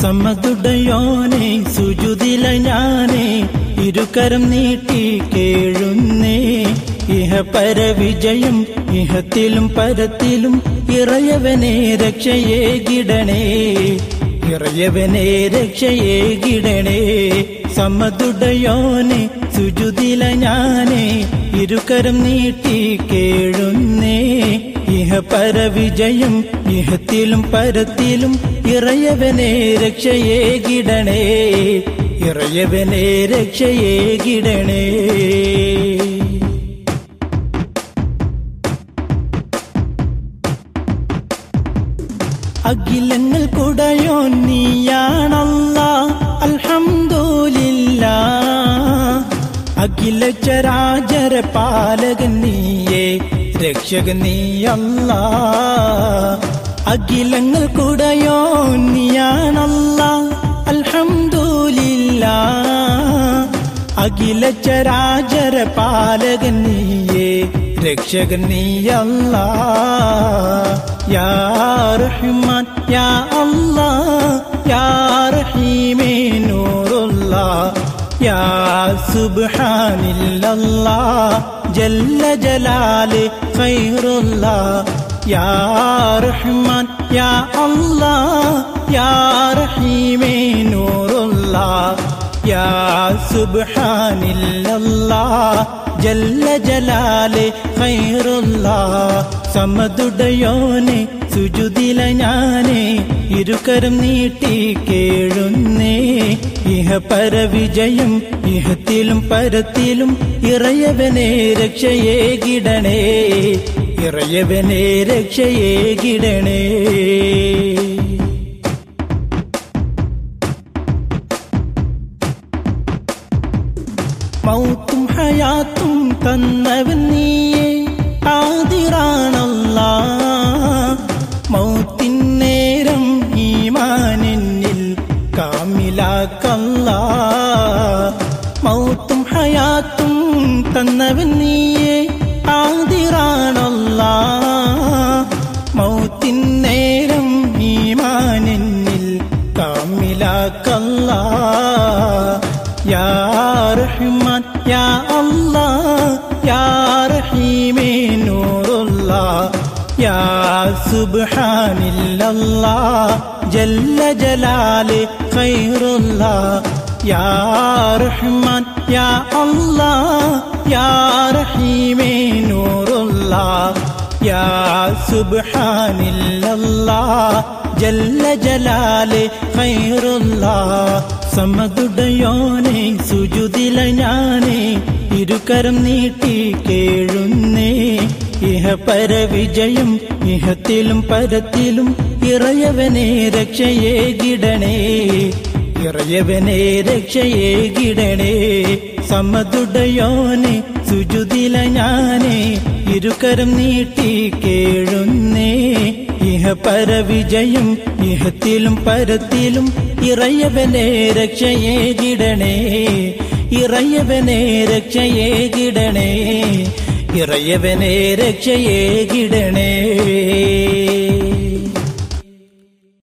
സമതുടയോനെ സുജുതില ഞാനേ ഇരുകരം നീട്ടി കേഴുന്നേ ഇഹ പരവിജയം ഇഹത്തിലും പരത്തിലും ഇറയവനെ രക്ഷയെ കിടണേ ഇറയവനെ രക്ഷയെ കിടണേ സമതുടയോനെ സുജുതില ഞാനേ ഇരുകരം നീട്ടി കേഴുന്നേ ഇഹ പരവിജയം ഇഹത്തിലും പരത്തിലും ഇറയവനെ രക്ഷയെ കിടണേ ഇറയവനെ രക്ഷയെ കിടണേ അഖിലങ്ങൾ കുടയോ നീയാണല്ല അൽഹംദുലില്ല അഖില ചരാചര പാലകൻ നീയേ രക്ഷകൻ നീയല്ല അഖിലങ്ങൾ കുടയോ നീയാണല്ല അൽഹംദുലില്ല അഖില ചരാചര പാലകൻ നീയേ രക്ഷകൻ നീയല്ല യാ റഹ്മാൻ യാ അല്ലാ യാ റഹീമേ നൂറുല്ല യാ സുബ്ഹാനില്ലല്ലാ ജല്ല ജലാല് ഖൈറുല്ല യാ റഹ്മാൻ യാ അല്ലാ യാ റഹീമേ നൂറുല്ല യാ സുബ്ഹാനില്ലല്ലാ ജല്ല ജലാല് ഖൈറുല്ല സമതുടയോനെ സുജുതില ഞാനേ ഇരുകരം നീട്ടി കേഴുന്നേ ഇഹ പരവിജയം ഇഹത്തിലും പരത്തിലും ഇറയവനെ രക്ഷയെ കിടണേ ഇറയവനെ രക്ഷയെ കിടണേ മൗത്തും ഹയാത്തും തന്നവൻ നീയേ ആദിറാണല്ല മൗത്തിൻ നേരം ഈമാനെന്നിൽ കാമിലാക്കല്ല മൗത്തും ഹയാത്തും തന്നവൻ നീയേ ആദിറാണല്ല മൗത്തിൻ നേരം ഈമാനെന്നിൽ കാമിലാക്കല്ല യാ റഹ്മാൻ യാ അല്ലാ യാ റഹീമേ നൂറുല്ല യാ സുബ്ഹാനില്ലല്ലാ ജല്ല ജലാല് ഖൈറുല്ല യാ റഹ്മാൻ യാ അല്ലാ യാ റഹീമേ നൂറുല്ല യാ സുബ്ഹാനില്ലല്ലാ ജല്ല ജലാല് ഖൈറുല്ല സമതുടയോനെ സുജുതില ഞാനേ ഇരുകരം നീട്ടി കേഴുന്നേ ഇഹ പരവിജയം ഇഹത്തിലും പരത്തിലും ഇറയവനെ രക്ഷയെ കിടണേ ഇറയവനെ രക്ഷയെ കിടണേ സമതുടയോനെ സുജുതില ഞാനേ ഇരുകരം നീട്ടി കേഴുന്നേ ഇഹ പരവിജയം ഇഹത്തിലും പരത്തിലും ഇറയവനെ രക്ഷയെ കിടണേ ഇറയവനെ രക്ഷയെ കിടണേ ഇറയവനെ രക്ഷയെ കിടണേ